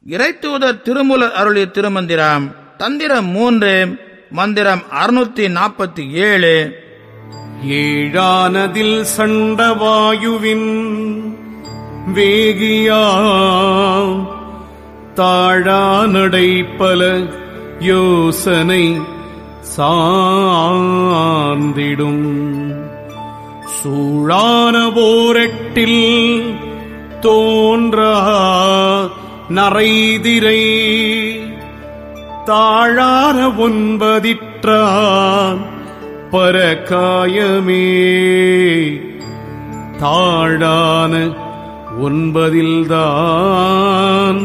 இறைத்தூதர் திருமுலர் அருளிய திருமந்திரம் தந்திரம் மூன்று மந்திரம் அறுநூத்தி நாற்பத்தி ஏழு ஏழானதில் சண்டவாயுவின் வேகியா தாழானடை பல யோசனை சார்ந்திடும் சூழான போரெட்டில் தோன்றா நரைதிரை தாழான ஒன்பதிற்றான் பரகாயமே தாழான ஒன்பதில்தான்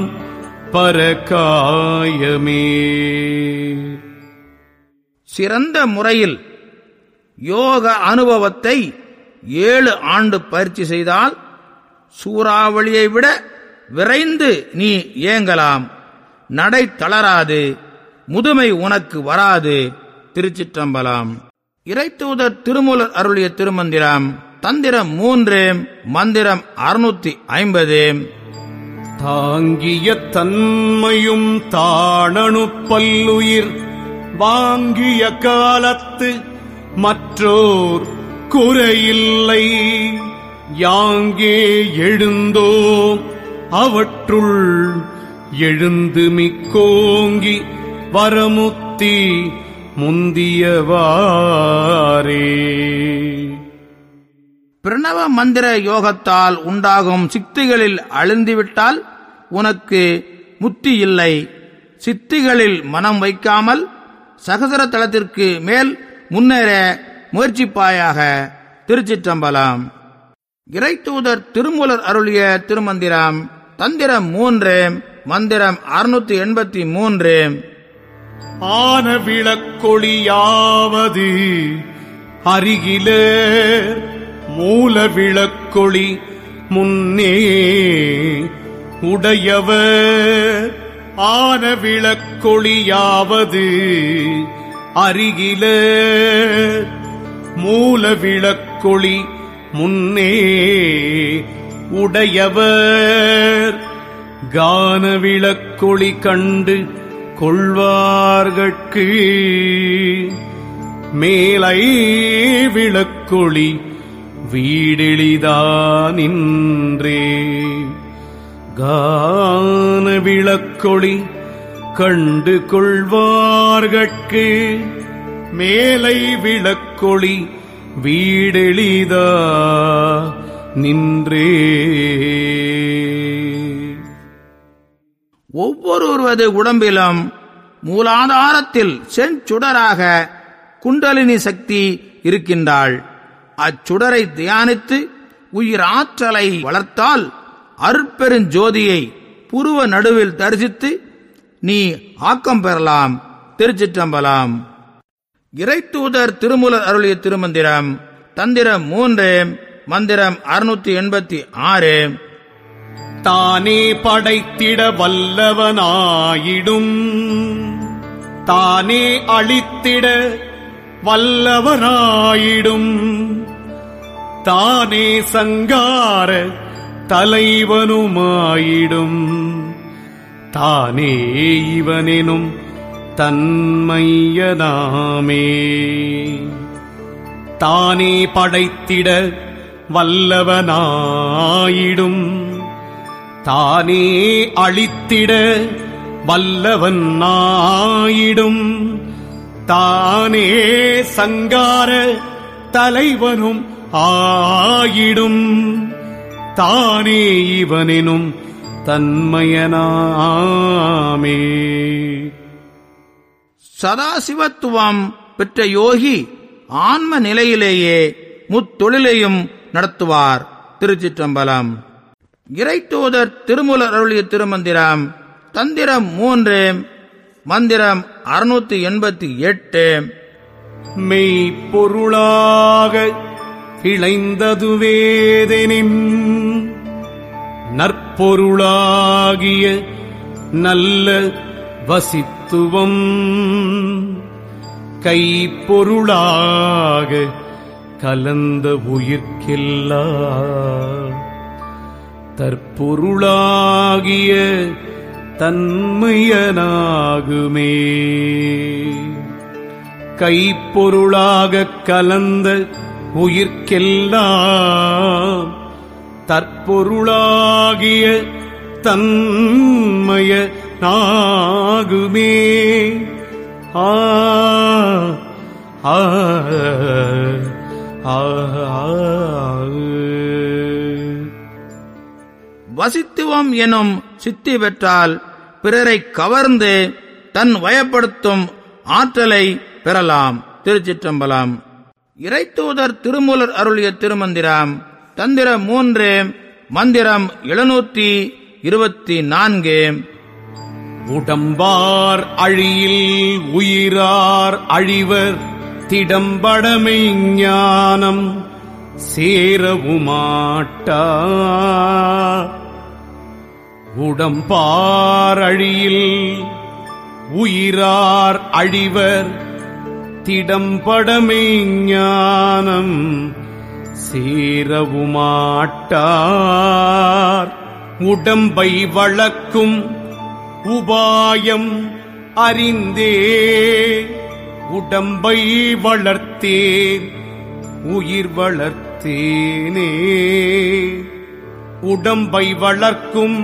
பரகாயமே சிறந்த முறையில் யோக அனுபவத்தை ஏழு ஆண்டு பயிற்சி செய்தால் சூறாவளியை விட விரைந்து நீ ஏங்கலாம் நடை தளராது முதுமை உனக்கு வராது திருச்சிற்றம்பலம் இறைத்தூதர் திருமூலர் அருளிய திருமந்திரம் தந்திரம் மூன்று மந்திரம் அறுநூத்தி ஐம்பது தாங்கிய தன்மையும் தாணனு பல்லுயிர் வாங்கிய காலத்து மற்றோர் குறையில்லை யாங்கே எழுந்தோம் அவற்றுள் எழுந்து மிக்கோங்கி வரமுத்தி முந்தியவாரே பிரணவ மந்திர யோகத்தால் உண்டாகும் சித்திகளில் அழுந்திவிட்டால் உனக்கு முத்தி இல்லை சித்திகளில் மனம் வைக்காமல் சகசர தளத்திற்கு மேல் முன்னேற முயற்சிப்பாயாக திருச்சிற்றம்பலம் இறைத்தூதர் திருமூலர் அருளிய திருமந்திரம் தந்திரம் மூன்று மந்திரம் அறுநூத்தி எண்பத்தி மூன்று ஆன விளக்கொளியாவது அருகில மூல விளக்கொளி முன்னே உடையவர் ஆன விளக்கொளியாவது அருகில மூல விளக்கொளி முன்னே உடையவர் கான விளக்கொளி கண்டு கொள்வார்கட்கு மேலை விளக்கொளி வீடெளிதானின்றே கான விளக்கொளி கண்டு கொள்வார்கட்கு மேலை விளக்கொளி வீடெளிதா நின்றே ஒவ்வொருவரது உடம்பிலும் மூலாதாரத்தில் செஞ்சுடராக குண்டலினி சக்தி இருக்கின்றாள் அச்சுடரை தியானித்து உயிர் ஆற்றலை வளர்த்தால் அருட்பெருஞ்சோதியை புருவ நடுவில் தரிசித்து நீ ஆக்கம் பெறலாம் திருச்சிற்றம்பலம் இறைத்தூதர் திருமுலர் அருளிய திருமந்திரம் தந்திரம் மூன்று மந்திரம் அறுநூத்தி எண்பத்தி ஆறு தானே படைத்திட வல்லவனாயிடும் தானே அழித்திட வல்லவனாயிடும் தானே சங்கார தலைவனுமாயிடும் தானே இவனெனும் தன்மையனாமே தானே படைத்திட வல்லவனாயிடும் தானே அழித்திட வல்லவன் ஆயிடும் தானே சங்கார தலைவனும் ஆயிடும் தானே இவனெனும் தன்மையனாமே சதாசிவத்துவம் பெற்ற யோகி ஆன்ம நிலையிலேயே முத்தொழிலையும் நடத்துவார் திருச்சிற்றம்பலம் இறைத்தூதர் திருமுலர் அருளிய திருமந்திரம் தந்திரம் மூன்று மந்திரம் அறுநூத்தி எண்பத்தி எட்டு மெய்ப்பொருளாக இளைந்ததுவேதெனின் நற்பொருளாகிய நல்ல வசித்துவம் கைப்பொருளாக கலந்த உயிர்க்கெல்லா தற்பொருளாகிய தன்மையனாகுமே கைப்பொருளாகக் கலந்த உயிர்க்கெல்லாம் தற்பொருளாகிய தன்மய நாகுமே ஆ ஆ ஆ, வசித்துவம் எனும் சித்தி பெற்றால் பிறரை கவர்ந்து தன் வயப்படுத்தும் ஆற்றலை பெறலாம் திருச்சிற்றம்பலம் இறைத்தூதர் திருமூலர் அருளிய திருமந்திரம் தந்திர மூன்று மந்திரம் எழுநூத்தி இருபத்தி நான்கு உடம்பார் அழியில் உயிரார் அழிவர் திடம்படமை ஞானம் சேரவுமாட்டா உடம்பார் அழியில் உயிரார் அழிவர் திடம்படமை ஞானம் சேரவுமாட்டார் உடம்பை வளர்க்கும் உபாயம் அறிந்தே உடம்பை வளர்த்தேன் உயிர் வளர்த்தேனே உடம்பை வளர்க்கும்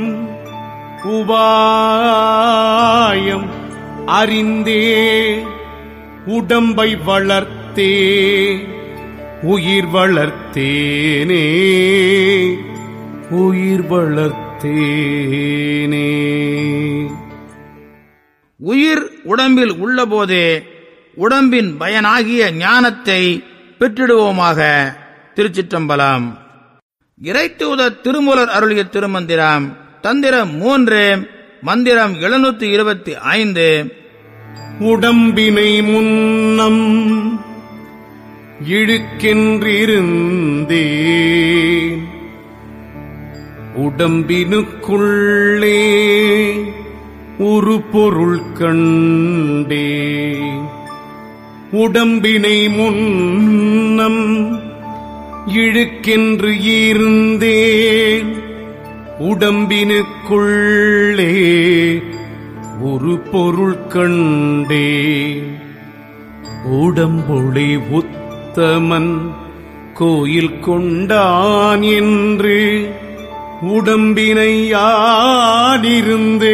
உபாயம் அறிந்தே உடம்பை வளர்த்தே உயிர் வளர்த்தேனே உயிர் வளர்த்தேனே உயிர் உடம்பில் உள்ளபோதே உடம்பின் பயனாகிய ஞானத்தை பெற்றிடுவோமாக திருச்சிற்றம்பலம் இறைத்தூதர் திருமூலர் அருளிய திருமந்திரம் தந்திரம் மூன்று மந்திரம் எழுநூத்தி இருபத்தி ஐந்து உடம்பினை முன்னம் இழுக்கென்றிருந்தேன் உடம்பினுக்குள்ளே ஒரு பொருள் கண்டே உடம்பினை முன்னம் இழுக்கென்று இருந்தேன் உடம்பினுக்குள்ளே ஒரு பொருள் கண்டே உடம்பொளி உத்தமன் கோயில் கொண்டான் என்று உடம்பினை யானிருந்து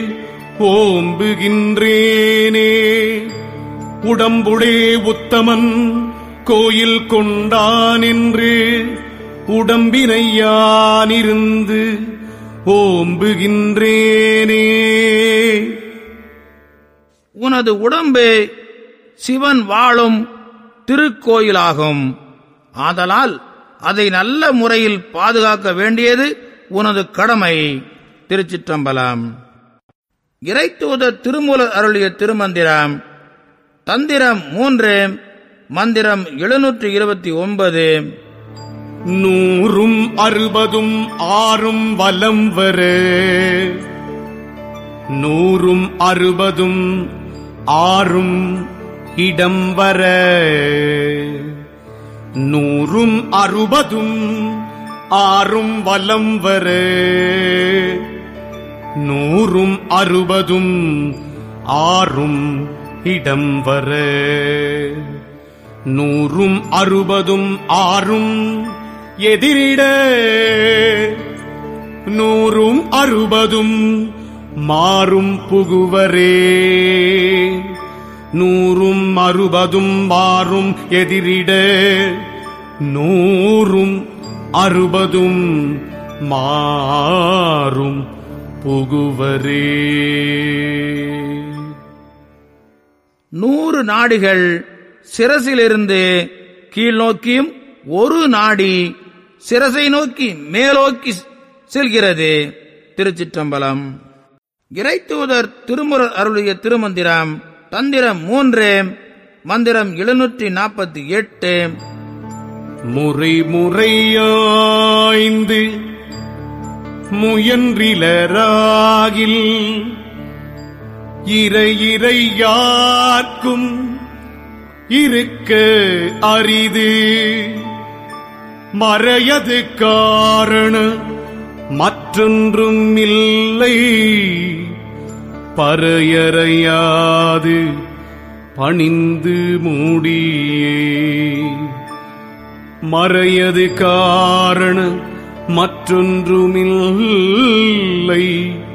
ஓம்புகின்றேனே உடம்புளே உத்தமன் கோயில் கொண்டான் என்று உடம்பினை யானிருந்து ஓம்புகின்றேனே உனது உடம்பு சிவன் வாழும் திருக்கோயிலாகும் ஆதலால் அதை நல்ல முறையில் பாதுகாக்க வேண்டியது உனது கடமை திருச்சிற்றம்பலம் இறைத்தூதர் திருமூலர் அருளிய திருமந்திரம் தந்திரம் மூன்று மந்திரம் எழுநூற்று இருபத்தி ஒன்பது நூறும் அறுபதும் ஆறும் வலம் வர நூறும் அறுபதும் ஆறும் இடம் வர நூறும் அறுபதும் ஆறும் வலம் வர நூறும் அறுபதும் ஆறும் இடம் வர நூறும் அறுபதும் ஆறும் எதிரிட நூறும் அறுபதும் மாறும் புகுவரே நூறும் அறுபதும் மாறும் எதிரிட நூறும் அறுபதும் மாறும் புகுவரே நூறு நாடிகள் சிரசிலிருந்து கீழ் நோக்கியும் ஒரு நாடி சிரசை நோக்கி மேலோக்கி செல்கிறது திருச்சிற்றம்பலம் இறைத்தூதர் திருமுறர் அருளிய திருமந்திரம் தந்திரம் மூன்று மந்திரம் எழுநூற்றி நாற்பத்தி எட்டு முறை முறையாய்ந்து முயன்றிலராகில் இறை இறை யார்க்கும் இருக்க அரிது மறையது காரண மற்றொன்றும் இல்லை பறையறையாது பணிந்து மூடியே மறையது காரண மற்றொன்றுமில்லை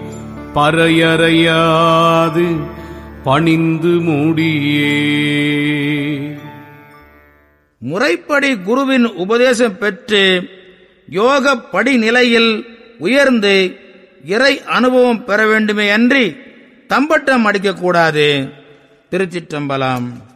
பறையறையாது பணிந்து மூடியே முறைப்படி குருவின் உபதேசம் பெற்று யோக படிநிலையில் உயர்ந்து இறை அனுபவம் பெற வேண்டுமே அன்றி தம்பட்டம் அடிக்கக்கூடாது திருச்சிற்றம்பலம்